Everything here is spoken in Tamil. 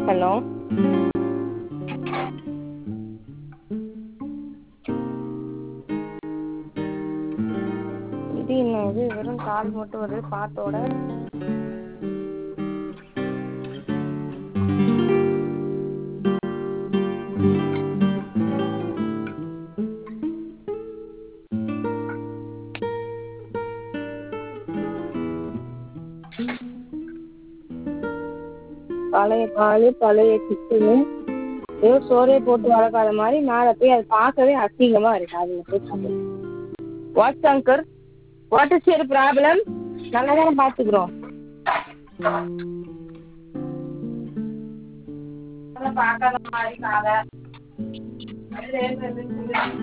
ஹலோ இது என்னது வெறும் கால் மட்டும் வருது பாட்டோட பழைய பால் பழைய சிக்கனு ஏதோ சோறே போட்டு வளர்க்காத மாதிரி மேலே போய் அது பார்க்கவே அசிங்கமாக இருக்கு அதில் போய் சாப்பிட what Shankar what is your problem நல்லா தானே பார்த்துக்குறோம் பார்க்காத மாதிரி காலை